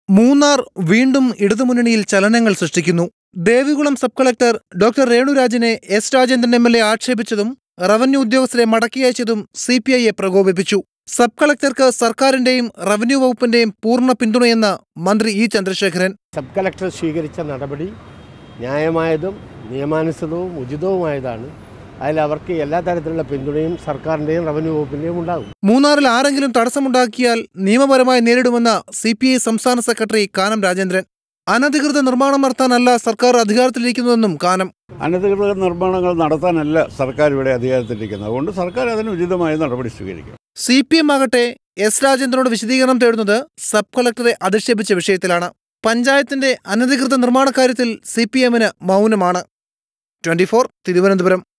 മൂന്നാർ വീണ്ടും ഇടതുമുന്നണിയിൽ ചലനങ്ങൾ സൃഷ്ടിക്കുന്നു ദേവികുളം സബ് കളക്ടർ ഡോക്ടർ രേണുരാജിനെ S Rajendran M L A ആക്ഷേപിച്ചതും റവന്യൂ ഉദ്യോഗസ്ഥരെ മടക്കി അയച്ചതും സി പി ഐയെ പ്രകോപിപ്പിച്ചു സബ് കളക്ടർക്ക് സർക്കാരിന്റെയും റവന്യൂ വകുപ്പിന്റെയും പൂർണ്ണ പിന്തുണയെന്ന് മന്ത്രി ഇ ചന്ദ്രശേഖരൻ സബ് കളക്ടർ സ്വീകരിച്ച നടപടി ന്യായമായതും നിയമാനുസൃതവും ഉചിതവുമായതാണ് അതിൽ അവർക്ക് എല്ലാ തരത്തിലുള്ള പിന്തുണയും സർക്കാരിൻ്റെയും റവന്യൂ വകുപ്പിൻ്റെയും ഉണ്ടാകും മൂന്നാറിൽ ആരെങ്കിലും തടസ്സമുണ്ടാക്കിയാൽ നിയമപരമായി നേരിടുമെന്ന സി പി ഐ സംസ്ഥാന സെക്രട്ടറി കാനം രാജേന്ദ്രൻ അനധികൃത നിർമ്മാണം നടത്താനല്ല സർക്കാർ അധികാരത്തിലിരിക്കുന്നതെന്നും കാനം അനധികൃത നിർമ്മാണങ്ങൾ നടത്താനല്ല സർക്കാർ ഇവിടെ അധികാരത്തിലിരിക്കുന്നത് അതുകൊണ്ട് സർക്കാർ അതിന് ഉചിതമായ നടപടി സ്വീകരിക്കും സി പി എം ആകട്ടെ എസ് രാജേന്ദ്രനോട് വിശദീകരണം തേടുന്നത് സബ് കളക്ടറെ അധിക്ഷേപിച്ച വിഷയത്തിലാണ് പഞ്ചായത്തിന്റെ അനധികൃത നിർമ്മാണ കാര്യത്തിൽ സി പി എമ്മിന് മൗനമാണ് ട്വന്റി ഫോർ തിരുവനന്തപുരം